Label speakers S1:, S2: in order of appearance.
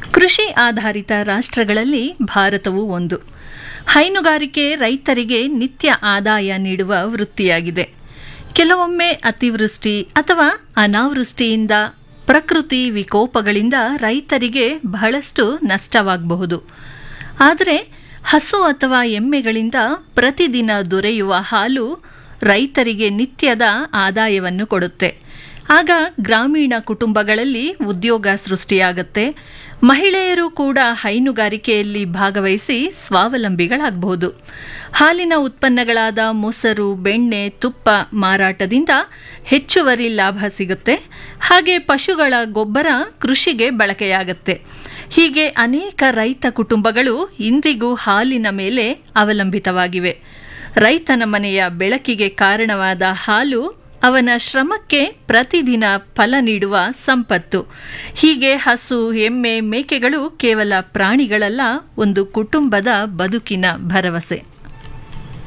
S1: ಕೃಷಿ ಆಧಾರಿತ ರಾಷ್ಟ್ರಗಳಲ್ಲಿ ಭಾರತವು ಒಂದು ಹೈನುಗಾರಿಕೆ ರೈತರಿಗೆ ನಿತ್ಯ ಆದಾಯ ನೀಡುವ ವೃತ್ತಿಯಾಗಿದೆ ಕೆಲವೊಮ್ಮೆ ಅತಿವೃಷ್ಟಿ ಅಥವಾ ಅನಾವೃಷ್ಟಿಯಿಂದ ಪ್ರಕೃತಿ ವಿಕೋಪಗಳಿಂದ ರೈತರಿಗೆ ಬಹಳಷ್ಟು ನಷ್ಟವಾಗಬಹುದು ಆದರೆ ಹಸು ಅಥವಾ ಎಮ್ಮೆಗಳಿಂದ ಪ್ರತಿದಿನ ದೊರೆಯುವ ಹಾಲು ರೈತರಿಗೆ ನಿತ್ಯದ ಆದಾಯವನ್ನು ಕೊಡುತ್ತೆ ಆಗ ಗ್ರಾಮೀಣ ಕುಟುಂಬಗಳಲ್ಲಿ ಉದ್ಯೋಗ ಸೃಷ್ಟಿಯಾಗುತ್ತೆ ಮಹಿಳೆಯರು ಕೂಡ ಹೈನುಗಾರಿಕೆಯಲ್ಲಿ ಭಾಗವಹಿಸಿ ಸ್ವಾವಲಂಬಿಗಳಾಗಬಹುದು ಹಾಲಿನ ಉತ್ಪನ್ನಗಳಾದ ಮೊಸರು ಬೆಣ್ಣೆ ತುಪ್ಪ ಮಾರಾಟದಿಂದ ಹೆಚ್ಚುವರಿ ಲಾಭ ಸಿಗುತ್ತೆ ಹಾಗೆ ಪಶುಗಳ ಗೊಬ್ಬರ ಕೃಷಿಗೆ ಬಳಕೆಯಾಗುತ್ತೆ ಹೀಗೆ ಅನೇಕ ರೈತ ಕುಟುಂಬಗಳು ಇಂದಿಗೂ ಹಾಲಿನ ಮೇಲೆ ಅವಲಂಬಿತವಾಗಿವೆ ರೈತನ ಮನೆಯ ಬೆಳಕಿಗೆ ಕಾರಣವಾದ ಹಾಲು ಅವನ ಶ್ರಮಕ್ಕೆ ಪ್ರತಿದಿನ ಫಲ ನೀಡುವ ಸಂಪತ್ತು ಹೀಗೆ ಹಸು ಎಮ್ಮೆ ಮೇಕೆಗಳು ಕೇವಲ ಪ್ರಾಣಿಗಳಲ್ಲ ಒಂದು ಕುಟುಂಬದ ಬದುಕಿನ ಭರವಸೆ